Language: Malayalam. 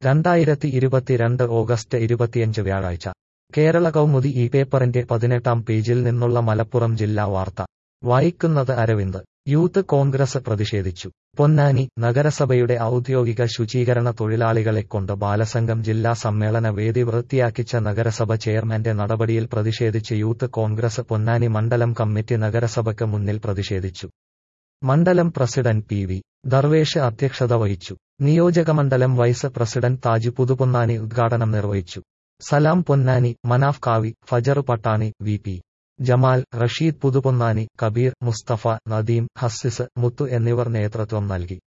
രണ്ടായിരത്തി ഇരുപത്തിരണ്ട് ഓഗസ്റ്റ് ഇരുപത്തിയഞ്ച് വ്യാഴാഴ്ച കേരള കൗമുദി ഈ പേപ്പറിന്റെ പതിനെട്ടാം പേജിൽ നിന്നുള്ള മലപ്പുറം ജില്ലാ വാർത്ത വായിക്കുന്നത് അരവിന്ദ് യൂത്ത് കോൺഗ്രസ് പ്രതിഷേധിച്ചു പൊന്നാനി നഗരസഭയുടെ ഔദ്യോഗിക ശുചീകരണ തൊഴിലാളികളെക്കൊണ്ട് ബാലസംഘം ജില്ലാ സമ്മേളന വേദി വൃത്തിയാക്കിച്ച നഗരസഭ ചെയർമാന്റെ നടപടിയിൽ പ്രതിഷേധിച്ച് യൂത്ത് കോൺഗ്രസ് പൊന്നാനി മണ്ഡലം കമ്മിറ്റി നഗരസഭയ്ക്ക് മുന്നിൽ പ്രതിഷേധിച്ചു മണ്ഡലം പ്രസിഡന്റ് പി വി ദർവേഷ് അധ്യക്ഷത വഹിച്ചു നിയോജകമണ്ഡലം വൈസ് പ്രസിഡന്റ് താജ് പുതുപൊന്നാനി ഉദ്ഘാടനം നിർവഹിച്ചു സലാം പൊന്നാനി മനാഫ് കാവി ഫജർ പട്ടാണി വി പി ജമാൽ റഷീദ് പുതുപൊന്നാനി കബീർ മുസ്തഫ നദീം ഹസ്സിസ് മുത്തു എന്നിവർ നേതൃത്വം നൽകി